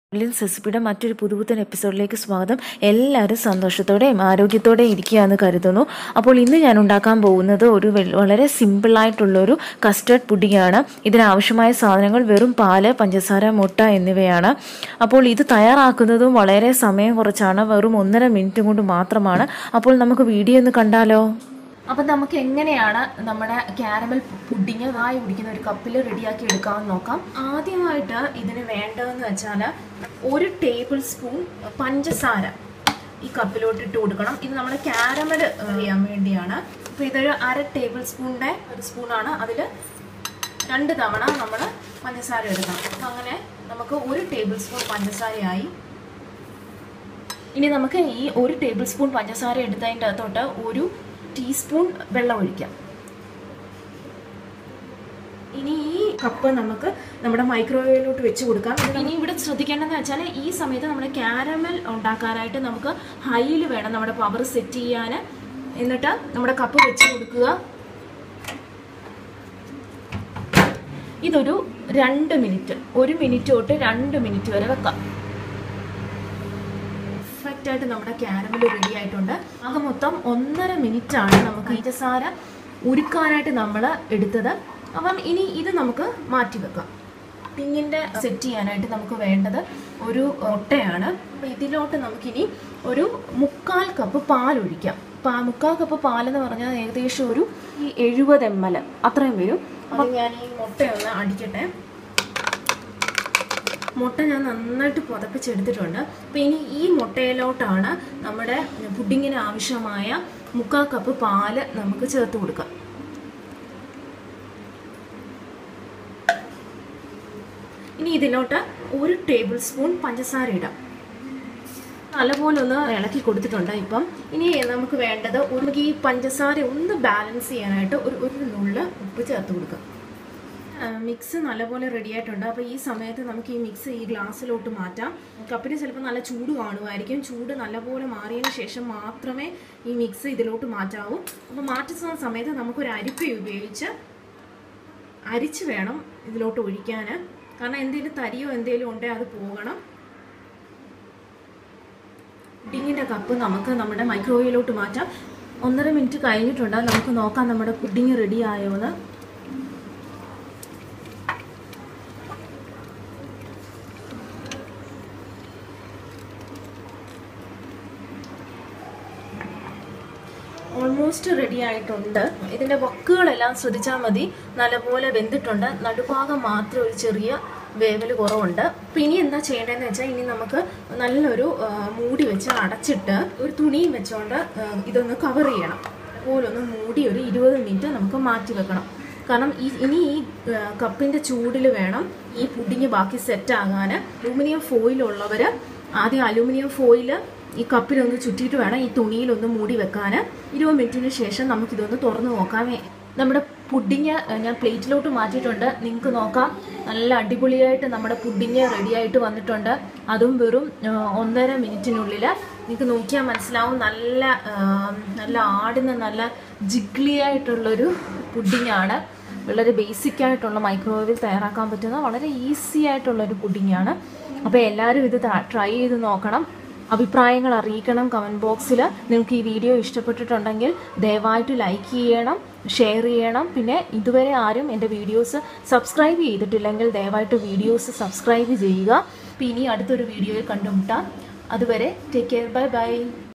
ലിൻസ് റെസിപ്പിയുടെ മറ്റൊരു പുതുപുത്തൻ എപ്പിസോഡിലേക്ക് സ്വാഗതം എല്ലാവരും സന്തോഷത്തോടെയും ആരോഗ്യത്തോടെയും ഇരിക്കുകയെന്ന് കരുതുന്നു അപ്പോൾ ഇന്ന് ഞാൻ ഉണ്ടാക്കാൻ പോകുന്നത് ഒരു വെ- വളരെ സിമ്പിളായിട്ടുള്ളൊരു കസ്റ്റർഡ് പുഡിങ്ങാണ് ഇതിനാവശ്യമായ സാധനങ്ങൾ വെറും പാല് പഞ്ചസാര മുട്ട എന്നിവയാണ് അപ്പോൾ ഇത് തയ്യാറാക്കുന്നതും വളരെ സമയം കുറച്ചാണ് വെറും ഒന്നര മിനിറ്റ് കൊണ്ട് മാത്രമാണ് അപ്പോൾ നമുക്ക് വീഡിയോ ഒന്ന് കണ്ടാലോ അപ്പം നമുക്ക് എങ്ങനെയാണ് നമ്മുടെ ക്യാരമൽ പുഡിങ് വായി കുടിക്കുന്ന ഒരു കപ്പിൽ റെഡിയാക്കി എടുക്കാമെന്ന് നോക്കാം ആദ്യമായിട്ട് ഇതിന് വേണ്ടതെന്ന് വെച്ചാൽ ഒരു ടേബിൾ സ്പൂൺ പഞ്ചസാര ഈ കപ്പിലോട്ട് ഇട്ട് കൊടുക്കണം ഇത് നമ്മുടെ ക്യാരമൽ ചെയ്യാൻ വേണ്ടിയാണ് അപ്പോൾ ഇതൊരു അര ടേബിൾ സ്പൂണിൻ്റെ ഒരു സ്പൂണാണ് അതിൽ രണ്ട് തവണ നമ്മൾ പഞ്ചസാര എടുക്കണം അപ്പം അങ്ങനെ നമുക്ക് ഒരു ടേബിൾ സ്പൂൺ പഞ്ചസാരയായി ഇനി നമുക്ക് ഈ ഒരു ടേബിൾ സ്പൂൺ പഞ്ചസാര എടുത്തതിൻ്റെ അകത്തോട്ട് ഒരു ടീസ്പൂൺ വെള്ളം ഒഴിക്കാം ഇനി ഈ കപ്പ് നമുക്ക് നമ്മുടെ മൈക്രോവേവിലോട്ട് വെച്ച് കൊടുക്കാം ഇനി ഇവിടെ ശ്രദ്ധിക്കേണ്ടതെന്ന് വെച്ചാൽ ഈ സമയത്ത് നമ്മുടെ ക്യാരമൽ ഉണ്ടാക്കാനായിട്ട് നമുക്ക് ഹൈയിൽ വേണം നമ്മുടെ പവർ സെറ്റ് ചെയ്യാൻ എന്നിട്ട് നമ്മുടെ കപ്പ് വെച്ച് കൊടുക്കുക ഇതൊരു രണ്ട് മിനിറ്റ് ഒരു മിനിറ്റ് തൊട്ട് രണ്ട് മിനിറ്റ് വരെ വെക്കാം പെർഫെക്റ്റ് ആയിട്ട് നമ്മുടെ ക്യാരമൽ റെഡി ആയിട്ടുണ്ട് ആകെ മൊത്തം ഒന്നര മിനിറ്റ് ആണ് നമുക്ക് പഞ്ചസാര ഉരുക്കാനായിട്ട് നമ്മൾ എടുത്തത് അപ്പം ഇനി ഇത് നമുക്ക് മാറ്റി വെക്കാം പിങ്ങിൻ്റെ സെറ്റ് ചെയ്യാനായിട്ട് നമുക്ക് വേണ്ടത് ഒരു മുട്ടയാണ് അപ്പം ഇതിലോട്ട് നമുക്കിനി ഒരു മുക്കാൽ കപ്പ് പാൽ ഒഴിക്കാം പാ മുക്കാൽ കപ്പ് പാലെന്ന് പറഞ്ഞാൽ ഏകദേശം ഒരു ഈ എഴുപത് എം എൽ അത്രയും വരും അപ്പം ഞാൻ ഈ മുട്ടയൊന്ന് അടിക്കട്ടെ മുട്ട ഞാൻ നന്നായിട്ട് പുതപ്പിച്ചെടുത്തിട്ടുണ്ട് അപ്പോൾ ഇനി ഈ മുട്ടയിലോട്ടാണ് നമ്മുടെ പുഡിങ്ങിന് ആവശ്യമായ മുക്കാൽ കപ്പ് പാല് നമുക്ക് ചേർത്ത് കൊടുക്കാം ഇനി ഇതിലോട്ട് ഒരു ടേബിൾ സ്പൂൺ പഞ്ചസാര ഇടാം നല്ലപോലെ ഒന്ന് ഇളക്കി കൊടുത്തിട്ടുണ്ട് ഇപ്പം ഇനി നമുക്ക് വേണ്ടത് ഒരു നമുക്ക് ഈ പഞ്ചസാര ഒന്ന് ബാലൻസ് ചെയ്യാനായിട്ട് ഒരു ഒരു നുള്ള് ഉപ്പ് ചേർത്ത് കൊടുക്കാം മിക്സ് നല്ലപോലെ റെഡി ആയിട്ടുണ്ട് അപ്പോൾ ഈ സമയത്ത് നമുക്ക് ഈ മിക്സ് ഈ ഗ്ലാസ്സിലോട്ട് മാറ്റാം കപ്പിന് ചിലപ്പോൾ നല്ല ചൂട് കാണുമായിരിക്കും ചൂട് നല്ലപോലെ മാറിയതിന് ശേഷം മാത്രമേ ഈ മിക്സ് ഇതിലോട്ട് മാറ്റാവൂ അപ്പോൾ മാറ്റുന്ന സമയത്ത് നമുക്കൊരു അരിപ്പ ഉപയോഗിച്ച് അരിച്ച് വേണം ഇതിലോട്ട് ഒഴിക്കാൻ കാരണം എന്തെങ്കിലും തരിയോ എന്തെങ്കിലും ഉണ്ടെങ്കിൽ അത് പോകണം പുഡിങ്ങിൻ്റെ കപ്പ് നമുക്ക് നമ്മുടെ മൈക്രോവേവിലോട്ട് മാറ്റാം ഒന്നര മിനിറ്റ് കഴിഞ്ഞിട്ടുണ്ട് നമുക്ക് നോക്കാം നമ്മുടെ പുഡിങ് റെഡി ആയോ എന്ന് ഓൾമോസ്റ്റ് റെഡി ആയിട്ടുണ്ട് ഇതിൻ്റെ വക്കുകളെല്ലാം ശ്രദ്ധിച്ചാൽ മതി നല്ലപോലെ വെന്തിട്ടുണ്ട് നടുഭാഗം മാത്രം ഒരു ചെറിയ വേവൽ കുറവുണ്ട് അപ്പം ഇനി എന്താ ചെയ്യേണ്ടതെന്ന് വെച്ചാൽ ഇനി നമുക്ക് നല്ലൊരു ആ, മൂടി വെച്ച് അടച്ചിട്ട് ഒരു തുണിയും വെച്ചുകൊണ്ട് ആ, ഇതൊന്ന് കവർ ചെയ്യണം അതുപോലൊന്ന് മൂടി ഒരു ഇരുപത് മിനിറ്റ് നമുക്ക് മാറ്റി വെക്കണം കാരണം ഈ ഇനി ഈ കപ്പിൻ്റെ ചൂടിൽ വേണം ഈ പുഡിങ് ബാക്കി സെറ്റ് ആകാൻ അലൂമിനിയം ഫോയിലുള്ളവർ ആദ്യം അലൂമിനിയം ഫോയിൽ ഈ കപ്പിലൊന്ന് ചുറ്റിയിട്ട് വേണം ഈ തുണിയിലൊന്ന് മൂടി വെക്കാൻ ഇരുപത് മിനിറ്റിന് ശേഷം നമുക്കിതൊന്ന് തുറന്ന് നോക്കാമേ നമ്മുടെ പുഡിങ് ഞാൻ പ്ലേറ്റിലോട്ട് മാറ്റിയിട്ടുണ്ട് നിങ്ങൾക്ക് നോക്കാം നല്ല അടിപൊളിയായിട്ട് നമ്മുടെ പുഡിങ് റെഡി ആയിട്ട് വന്നിട്ടുണ്ട് അതും വെറും ആ, ഒന്നര മിനിറ്റിനുള്ളിൽ നിങ്ങൾക്ക് നോക്കിയാൽ മനസ്സിലാവും നല്ല ആ, നല്ല ആടുന്ന നല്ല ജിഗ്ലി ആയിട്ടുള്ളൊരു പുഡിങ്ങാണ് വളരെ ബേസിക് ആയിട്ടുള്ള മൈക്രോവേവിൽ തയ്യാറാക്കാൻ പറ്റുന്ന വളരെ ഈസി ആയിട്ടുള്ളൊരു പുഡിങ്ങാണ് അപ്പോൾ എല്ലാവരും ഇത് ട്രൈ ചെയ്ത് നോക്കണം അഭിപ്രായങ്ങൾ അറിയിക്കണം കമൻറ്റ് ബോക്സിൽ നിങ്ങൾക്ക് ഈ വീഡിയോ ഇഷ്ടപ്പെട്ടിട്ടുണ്ടെങ്കിൽ ദയവായിട്ട് ലൈക്ക് ചെയ്യണം ഷെയർ ചെയ്യണം പിന്നെ ഇതുവരെ ആരും എൻ്റെ വീഡിയോസ് സബ്സ്ക്രൈബ് ചെയ്തിട്ടില്ലെങ്കിൽ ദയവായിട്ട് വീഡിയോസ് സബ്സ്ക്രൈബ് ചെയ്യുക അപ്പോൾ ഇനി അടുത്തൊരു വീഡിയോയിൽ കണ്ടുമുട്ടാം അതുവരെ ടേക്ക് കെയർ ബൈ ബൈ